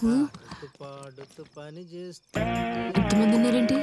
పాడుతూ పాడుతూ పని చేస్తూ ఎంతమంది ఉన్నారేంటి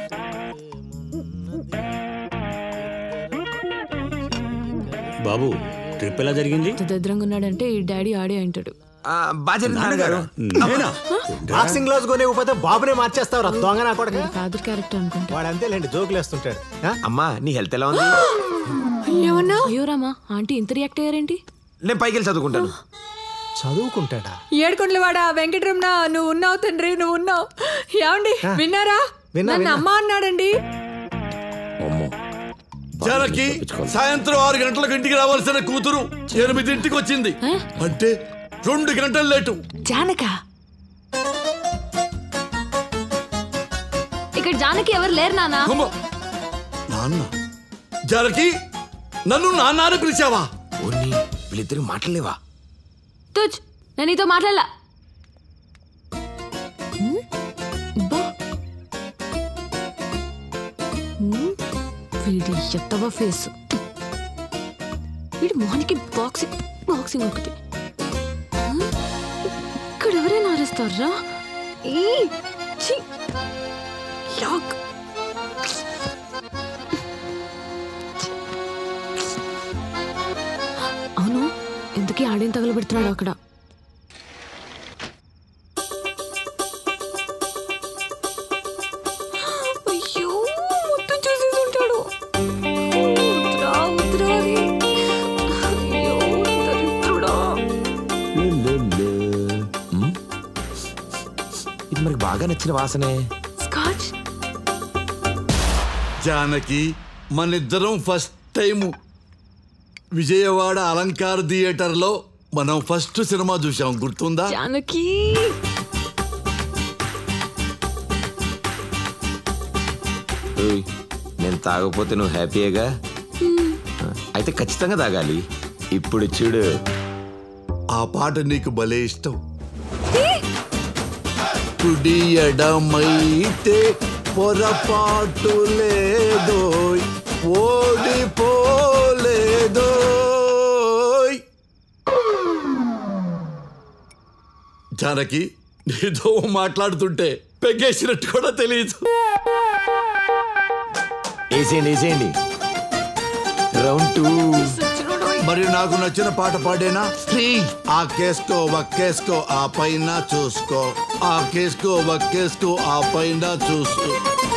బాబు ట్రిప్ ఎలా జరిగింది ఇంత దరిద్రంగా ఉన్నాడంటే ఈ డాడీ ఆడే అంటాడు బాగా జరిగింది నాన్నగారు నేనా? బాక్సింగ్ గ్లౌస్ కొనేకపోతే బాబునే మార్చేస్తావు దొంగ నా కొడక ఫాదర్ క్యారెక్టర్ అనుకుంటా వాడు అంతేలేండి జోకులు వేస్తుంటాడు ఆ? అమ్మా నీ హెల్త్ ఎలా ఉంది ఏమన్నా అయ్యో రామా ఆంటీ ఇంత రియాక్ట్ అయ్యారేంటి నేను పైకి వెళ్ళి చదువుకుంటాను చదువుకుంటాడా ఏడుకొండలవాడా వెంకటరమణ నువ్వు ఉన్నావు తండ్రి నువ్వు ఉన్నావు ఏమండి విన్నారా విన్నా, నన్ను విన్నా. అమ్మ అన్నాడండి జానకి సాయంత్రం ఆరు గంటలకు ఇంటికి రావాల్సిన కూతురు ఎనిమిదింటికి వచ్చింది అంటే రెండు గంటలు లేటు జానక ఇక్కడ జానకి ఎవరు లేరు నానా అమ్మ! నాన్న జానకి నన్ను నాన్న అని పిలిచావా ఓన్ని వీళ్ళిద్దరు మాటలేవా తుచ్ నేను నీతో మాట్లాడలా హ్మ్? బా. హ్మ్? వీడి ఎత్తవ ఫేస్ వీడి మొహానికి బాక్సింగ్ బాక్సింగ్ ఒకటి హ్మ్? ఇక్కడ ఎవరైనా అరుస్తారా ఈ ఛీ! యాక్. అవును ఇంతకీ ఆడేం తగలబెడుతున్నాడు అక్కడ అయ్యో మొత్తం చూసేసి ఉంటాడు వద్దురా, వద్దురా రే. అయ్యో, దరిద్రుడా. హ్మ్? ఇది మనకి బాగా నచ్చిన వాసనే స్కాచ్ జానకి మనిద్దరం ఫస్ట్ టైం విజయవాడ అలంకార్ థియేటర్లో మనం ఫస్ట్ సినిమా చూసాం గుర్తుందా జానకి ఏయ్, నేను తాగకపోతే నువ్వు హ్యాపీయేగా అయితే ఖచ్చితంగా తాగాలి ఇప్పుడు చూడు ఆ పాట నీకు భలే ఇష్టం కుడి ఎడమైతే పొరపాటు లేదో ఓడిపోలేదో జానకి నీతో మాట్లాడుతుంటే పెగ్గేసినట్టు కూడా తెలియదు వేసేయండి వేసేయండి రౌండ్ టూ మరి నాకు నచ్చిన పాట పాడేనా ఆ కేసుకో వక్కేసుకో ఆ పైన చూసుకో ఆ కేసుకో వక్కేసుకో ఆ పైన చూసుకో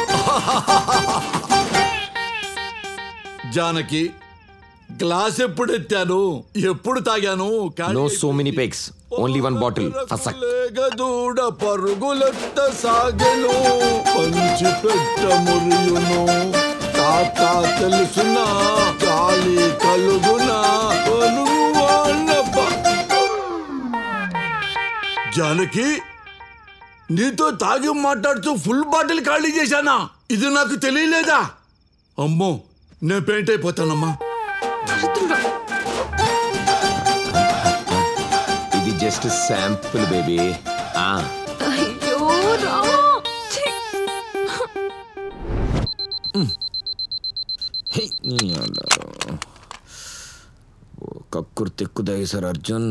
జానకి గ్లాస్ ఎప్పుడు ఎత్తాను ఎప్పుడు తాగాను కానీ no so many pegs only one bottle ఫసక్ లేగదూడ పరుగులెత్త సాగెను పంచి పెట్ట మురియును తాత తెలుసునా గాలి కలుగునా అనువాళ్ళప్ప. జానకి నీతో తాగి మాట్లాడుతూ ఫుల్ బాటిల్ ఖాళీ చేశానా ఇది నాకు తెలియలేదా అమ్మో నేను పెయింట్ అయిపోతానమ్మా ఇది జస్ట్ శాంపుల్ బేబీ ఆ అయ్యో రామా ఛీ! హే, నీ అలా. ఓ కక్కురు తెక్కు సార్ అర్జున్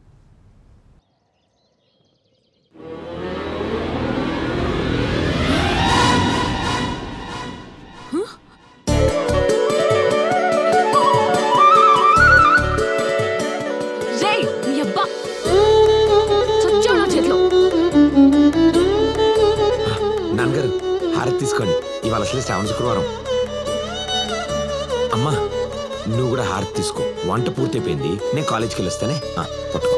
రేయ్, నీ అబ్బా చచ్చావు నా చేతిలో నాన్నగారు హారతి తీసుకోండి ఇవాళ అసలే శ్రావణ శుక్రవారం అమ్మా నువ్వు కూడా హారతి తీసుకో వంట పూర్తయిపోయింది నేను కాలేజ్కి వెళ్ళొస్తానే ఆ, పట్టుకో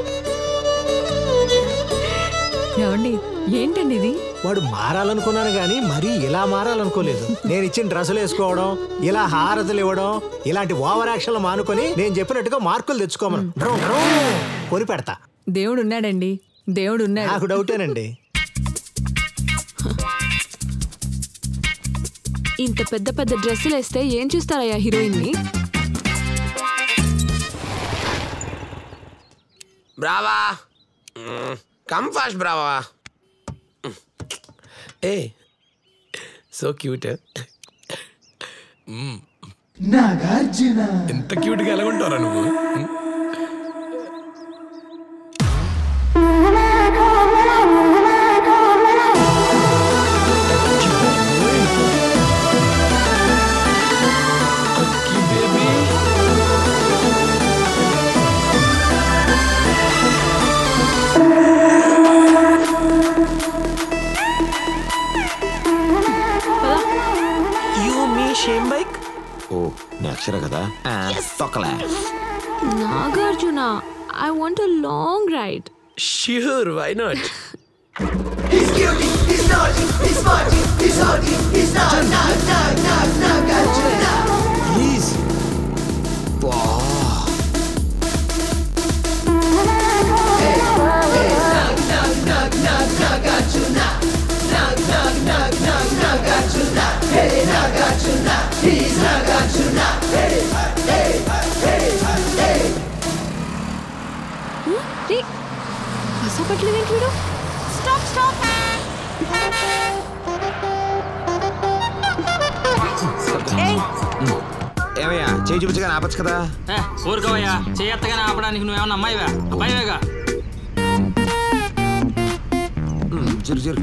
ఏమండి ఏంటండి ఇది వాడు మారాలనుకున్నాను కానీ మరీ ఇలా మారాలనుకోలేదు నేను ఇచ్చిన డ్రెస్సులు వేసుకోవడం ఇలా హారతులు ఇవ్వడం ఇలాంటి ఓవర్ యాక్షన్లు మానుకొని నేను చెప్పినట్టుగా మార్కులు తెచ్చుకోమను డ్రౌ, డ్రౌ, కొని పెడతా దేవుడు ఉన్నాడండి దేవుడు ఉన్నాడు నాకు డౌటేనండి ఇంత పెద్ద పెద్ద డ్రెస్సులు వేస్తే ఏం చూస్తారయ్యా హీరోయిన్ ని బ్రావా కమ్ ఫాస్ట్ బ్రావా ఏ సో క్యూట్ ఎంత క్యూట్గా ఎలా ఉంటారా నువ్వు అక్షర కదా ఆ, తొక్కలే Nagarjuna I want a long ride sure why not please రే కసపట్లేదేంటి వీడు స్టాప్ స్టాప్ ఏమయ్యా చేయి చూపించగా ఆపచ్చు కదా ఏ, ఊరుకోవయ్యా చేయత్తగానే ఆపడానికి నువ్వేమన్నా అమ్మాయివా అబ్బాయివేగా ఉమ్, జరు జరు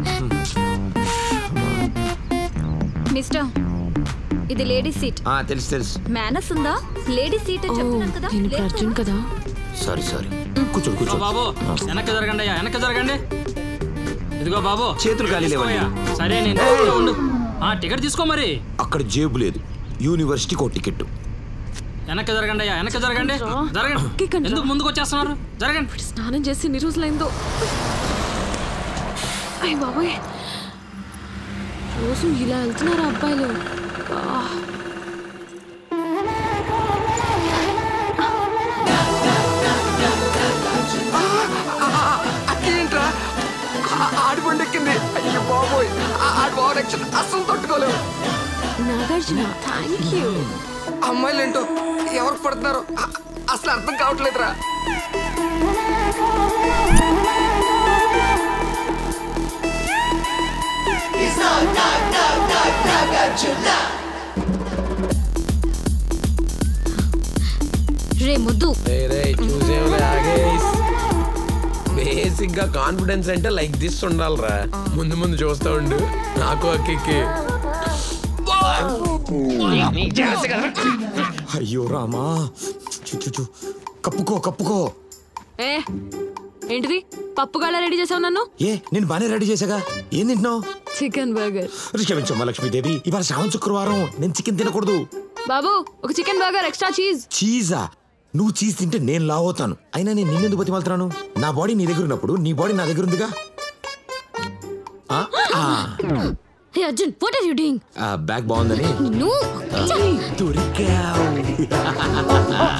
మిస్టర్ ఇది లేడీస్ సీట్ ఆ, తెలుసు తెలుసు మేనస్ ఉందా లేడీస్ సీట్ అని చెప్తున్నాను కదా నేను లేదు అర్జున్ కదా సారీ సారీ కూర్చోడు ఇదిగో కూర్చో బాబు వెనక్కి జరగండి అయ్యా వెనక్కి జరగండి ఇదిగో బాబు చేతులు ఖాళీ లేవండి. తీసుకోవయ్యా. సరే నేను తీసుకుంటూ ఉండు ఆ టికెట్ తీసుకో మరి అక్కడ జేబు లేదు యూనివర్సిటీకి ఒక టికెట్ వెనక్కి జరగండి అయ్యా వెనక్కి జరగండి జరగండి ఎక్కండి రా. ఎందుకు ముందుకు వచ్చేస్తున్నారు జరగండి స్నానం చేసి ఎన్ని రోజులైందో అయ్య బాబాయ్ రోజు ఇలా వెళ్తున్నారు అబ్బాయిలు ఆ. ఏంట్రా ఆడిపండు ఎక్కింది అయ్యో బాబోయ్ ఆడి ఓవర్ యాక్షన్ అస్సలు తట్టుకోలేవు నాగార్జున థ్యాంక్ యూ అమ్మాయిలు ఏంటో ఎవరికి పడుతున్నారు అ- అసలు అర్థం కావట్లేదురా రే ముద్దు బేసిక్ గా కాన్ఫిడెన్స్ అంటే లైక్ దిస్ ఉండాలిరా ముందు ముందు చూస్తా ఉండు నాకు అక్కి అయ్యో రామా చు, చు, చు. కప్పుకో కప్పుకో ఏ ఏంటిది పప్పుగాళ్ళ రెడీ చేసావు నన్ను ఏ నేను బానే రెడీ చేశాగా ఏం తింటున్నావు చికెన్ బర్గర్ క్షమించమ్మా లక్ష్మీదేవి ఇవాళ శ్రావణ శుక్రవారం నేను చికెన్ తినకూడదు బాబు ఒక చికెన్ బర్గర్ ఎక్స్ట్రా చీజ్ చీజా నువ్వు చీజ్ తింటే నేను లావ్ అవుతాను అయినా నేను నిన్నెందుకు బతిమాలుతున్నాను నా బాడీ నీ దగ్గర ఉన్నప్పుడు నీ బాడీ నా దగ్గర ఉందిగా ఆ? ఆ. Hey Arjun what are you doing ఆ, బ్యాగ్ బాగుందని నువ్వు దొరికావు